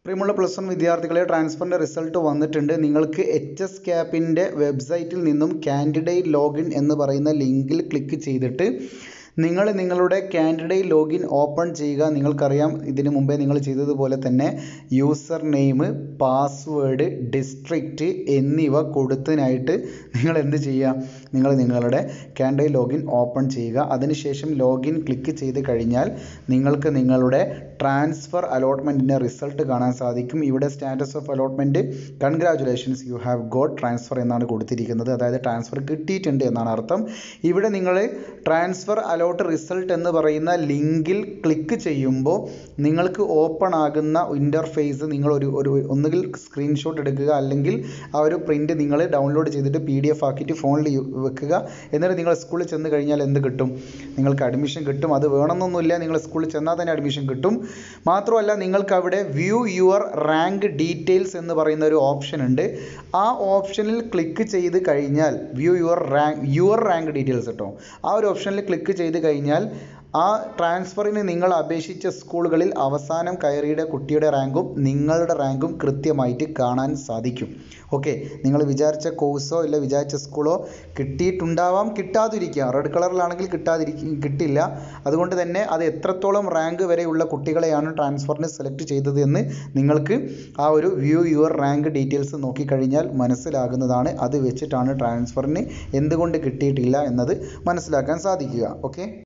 പ്രിയമുള്ള plus one വിദ്യാർത്ഥികളെ ട്രാൻസ്ഫറിൻ്റെ result വന്നിട്ടുണ്ട് നിങ്ങൾക്ക് എച്ച് എസ് ക്യാപ്പിൻ്റെ വെബ്സൈറ്റിൽ നിന്നും കാൻഡിഡേറ്റ് ലോഗിൻ എന്ന് പറയുന്ന ലിങ്കിൽ ക്ലിക്ക് ചെയ്തിട്ട് നിങ്ങൾ നിങ്ങളുടെ കാൻഡിഡേറ്റ് ലോഗിൻ ഓപ്പൺ ചെയ്യുക നിങ്ങൾക്കറിയാം ഇതിനു മുമ്പേ നിങ്ങൾ ചെയ്തതുപോലെ തന്നെ യൂസർ നെയിം പാസ്വേഡ് ഡിസ്ട്രിക്റ്റ് എന്നിവ കൊടുത്തതിനായിട്ട് നിങ്ങൾ എന്ത് ചെയ്യുക നിങ്ങൾ നിങ്ങളുടെ കാൻഡിഡേറ്റ് ലോഗിൻ ഓപ്പൺ ചെയ്യുക അതിനുശേഷം ലോഗിൻ ക്ലിക്ക് ചെയ്ത് കഴിഞ്ഞാൽ നിങ്ങൾക്ക് നിങ്ങളുടെ ട്രാൻസ്ഫർ അലോട്ട്മെൻറ്റിൻ്റെ റിസൾട്ട് കാണാൻ സാധിക്കും ഇവിടെ status of allotment congratulations you have got transfer എന്നാണ് കൊടുത്തിരിക്കുന്നത് അതായത് ട്രാൻസ്ഫർ കിട്ടിയിട്ടുണ്ട് എന്നാണ് അർത്ഥം ഇവിടെ നിങ്ങൾ ട്രാൻസ്ഫർ അലോട്ട് റിസൾട്ട് എന്ന് പറയുന്ന ലിങ്കിൽ ക്ലിക്ക് ചെയ്യുമ്പോൾ നിങ്ങൾക്ക് ഓപ്പൺ ആകുന്ന ഇൻ്റർഫേസ് നിങ്ങൾ ഒരു ഒരു ഒന്നുകിൽ സ്ക്രീൻഷോട്ട് എടുക്കുക അല്ലെങ്കിൽ ആ ഒരു പ്രിൻ്റ് നിങ്ങൾ ഡൗൺലോഡ് ചെയ്തിട്ട് പി ഡി എഫ് ആക്കിയിട്ട് ഫോണിൽ വെക്കുക എന്നിട്ട് നിങ്ങൾ സ്കൂളിൽ ചെന്ന് കഴിഞ്ഞാൽ എന്ത് കിട്ടും നിങ്ങൾക്ക് അഡ്മിഷൻ കിട്ടും അത് വേണമെന്നൊന്നുമില്ല നിങ്ങൾ സ്കൂളിൽ ചെന്നാൽ തന്നെ അഡ്മിഷൻ കിട്ടും മാത്രമല്ല നിങ്ങൾക്ക് അവിടെ വ്യൂ യുവർ റാങ്ക് ഡീറ്റെയിൽസ് എന്ന് പറയുന്ന ഒരു ഓപ്ഷൻ ഉണ്ട് ആ ഓപ്ഷനിൽ ക്ലിക്ക് ചെയ്ത് കഴിഞ്ഞാൽ view your rank your rank details കേട്ടോ ആ ഒരു ഓപ്ഷനിൽ ക്ലിക്ക് ചെയ്ത് കഴിഞ്ഞാൽ ആ ട്രാൻസ്ഫറിന് നിങ്ങൾ അപേക്ഷിച്ച സ്കൂളുകളിൽ അവസാനം കയറിയുടെ കുട്ടിയുടെ റാങ്കും നിങ്ങളുടെ റാങ്കും കൃത്യമായിട്ട് കാണാൻ സാധിക്കും ഓക്കെ നിങ്ങൾ വിചാരിച്ച കോഴ്സോ ഇല്ല വിചാരിച്ച സ്കൂളോ കിട്ടിയിട്ടുണ്ടാവാം കിട്ടാതിരിക്കാം റെഡ് കളറിലാണെങ്കിൽ കിട്ടാതിരിക്കും കിട്ടില്ല അതുകൊണ്ട് തന്നെ അത് എത്രത്തോളം റാങ്ക് വരെയുള്ള കുട്ടികളെയാണ് ട്രാൻസ്ഫറിന് സെലക്ട് ചെയ്തത് എന്ന് നിങ്ങൾക്ക് ആ ഒരു വ്യൂ യുവർ റാങ്ക് ഡീറ്റെയിൽസ് നോക്കിക്കഴിഞ്ഞാൽ മനസ്സിലാകുന്നതാണ് അത് വെച്ചിട്ടാണ് ട്രാൻസ്ഫറിന് എന്തുകൊണ്ട് കിട്ടിയിട്ടില്ല എന്നത് മനസ്സിലാക്കാൻ സാധിക്കുക ഓക്കെ